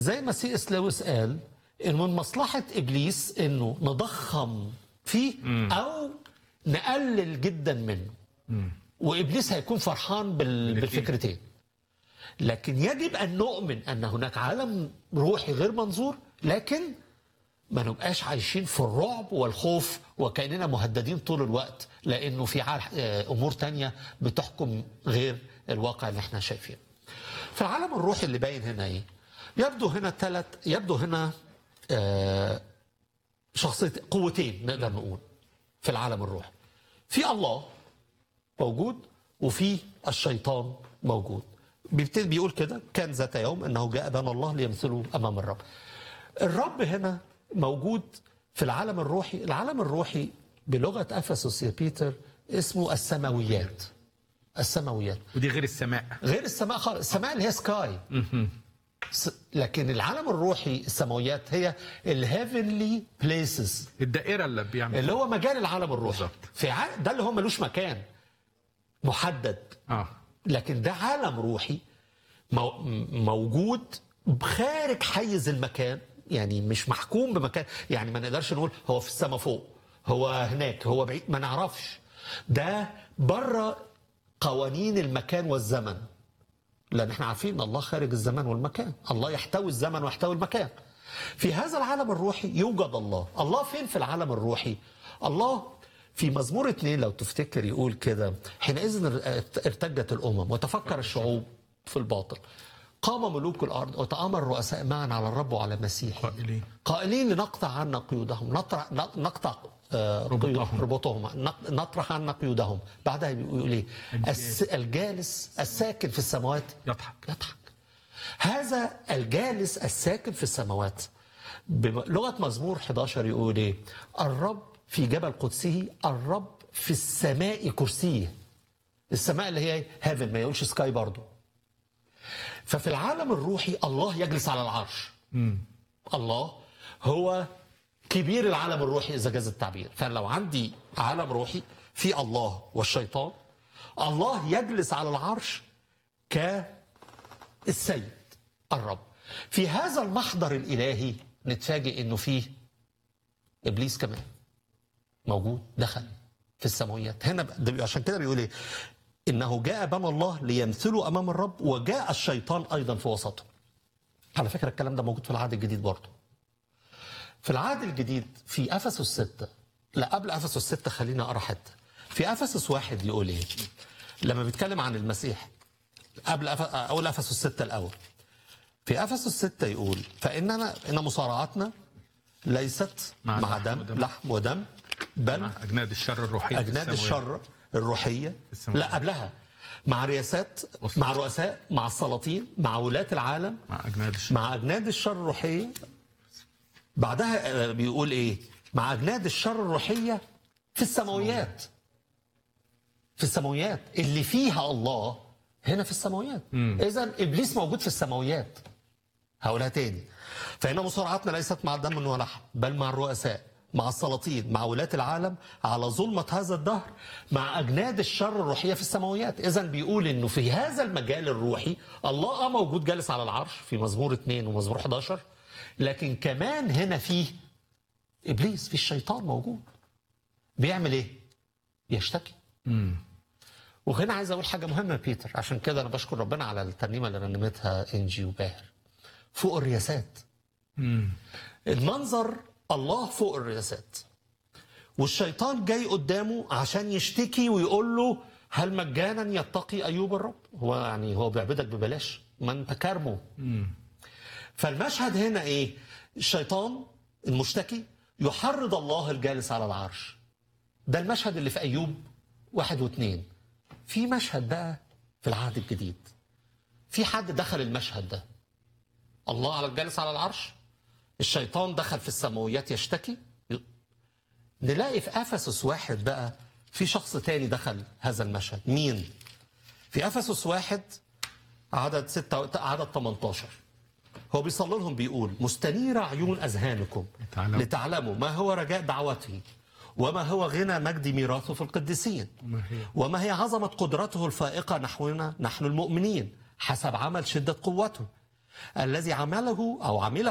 زي ما سي اس لويس قال ان من مصلحه ابليس انه نضخم فيه او نقلل جدا منه وابليس هيكون فرحان بال... بالفكرتين لكن يجب ان نؤمن ان هناك عالم روحي غير منظور لكن ما نبقاش عايشين في الرعب والخوف وكاننا مهددين طول الوقت لانه في عال- آه، امور تانية بتحكم غير الواقع اللي احنا شايفينه. في العالم الروحي اللي باين هنا ايه؟ يبدو هنا ثلاث يبدو هنا آه، شخصيه قوتين نقدر نقول في العالم الروحي. في الله موجود وفي الشيطان موجود. بيبتدي بيقول كده كان ذات يوم انه جاء بنا الله ليمثله امام الرب. الرب هنا موجود في العالم الروحي، العالم الروحي بلغه افسس يا بيتر اسمه السماويات. السماويات. ودي غير السماء غير السماء خالص السماء اللي هي سكاي س- لكن العالم الروحي السماويات هي الهيفنلي بليسز الدائره اللي بيعمل اللي هو مجال العالم الروحي بالظبط. في ع... ده اللي هو ملوش مكان محدد اه لكن ده عالم روحي مو... م- موجود خارج حيز المكان يعني مش محكوم بمكان يعني ما نقدرش نقول هو في السماء فوق هو هناك هو بعيد ما نعرفش ده بره قوانين المكان والزمن لان احنا عارفين ان الله خارج الزمان والمكان الله يحتوي الزمن ويحتوي المكان في هذا العالم الروحي يوجد الله الله فين في العالم الروحي الله في مزمور اثنين لو تفتكر يقول كده حينئذ ارتجت الامم وتفكر الشعوب في الباطل قام ملوك الارض وتامر الرؤساء معا على الرب وعلى المسيح قائلين قائلين لنقطع عنا قيودهم نطرح نقطع آه، ربطهم. قيود- ربطهم نق- نطرح عنا قيودهم بعدها بيقول ايه الس- الجالس الساكن في السماوات يضحك يضحك هذا الجالس الساكن في السماوات بلغة مزمور 11 يقول ايه الرب في جبل قدسه الرب في السماء كرسيه السماء اللي هي هيفن ما يقولش سكاي برضو ففي العالم الروحي الله يجلس على العرش الله هو كبير العالم الروحي اذا جاز التعبير فانا لو عندي عالم روحي في الله والشيطان الله يجلس على العرش كالسيد الرب في هذا المحضر الالهي نتفاجئ انه فيه ابليس كمان موجود دخل في السماويات هنا بقى- ده عشان كده بيقول ايه انه جاء بنى الله ليمثلوا امام الرب وجاء الشيطان ايضا في وسطه على فكره الكلام ده موجود في العهد الجديد برضه في العهد الجديد في افسس ستة لا قبل افسس ستة خلينا اقرا حته في افسس واحد يقول ايه لما بيتكلم عن المسيح قبل أف... اقول افسس ستة الاول في افسس ستة يقول فاننا ان مصارعتنا ليست مع مع, لحم دم ودم. لحم ودم بل مع اجناد الشر الروحيه في اجناد السماوات. الشر الروحيه السماوات. لا قبلها مع رياسات مع رؤساء مع السلاطين مع ولاة العالم مع اجناد الشر مع اجناد الشر الروحيه بعدها آه، بيقول ايه مع اجناد الشر الروحيه في السماويات في السماويات اللي فيها الله هنا في السماويات اذا ابليس موجود في السماويات هقولها تاني فإن مصارعتنا ليست مع دم ولحم بل مع الرؤساء مع السلاطين مع ولاة العالم على ظلمة هذا الدهر مع أجناد الشر الروحية في السماويات إذا بيقول إنه في هذا المجال الروحي الله آه موجود جالس على العرش في مزمور 2 ومزمور 11 لكن كمان هنا فيه إبليس في الشيطان موجود بيعمل إيه؟ بيشتكي وهنا عايز أقول حاجة مهمة يا بيتر عشان كده أنا بشكر ربنا على الترنيمة اللي رنمتها إنجي وباهر فوق الرياسات المنظر الله فوق الرياسات والشيطان جاي قدامه عشان يشتكي ويقول له هل مجانا يتقي ايوب الرب هو يعني هو بيعبدك ببلاش ما انت كارمه فالمشهد هنا ايه الشيطان المشتكي يحرض الله الجالس على العرش ده المشهد اللي في ايوب واحد واثنين في مشهد بقى في العهد الجديد في حد دخل المشهد ده الله على الجالس على العرش الشيطان دخل في السماويات يشتكي نلاقي في افسس واحد بقى في شخص تاني دخل هذا المشهد مين في افسس واحد عدد ستة عدد 18 هو بيصلي لهم بيقول مستنير عيون اذهانكم لتعلموا. لتعلموا ما هو رجاء دعوته وما هو غنى مجد ميراثه في القديسين وما هي وما هي عظمة قدرته الفائقة نحونا نحن المؤمنين حسب عمل شدة قوته الذي عمله او عمله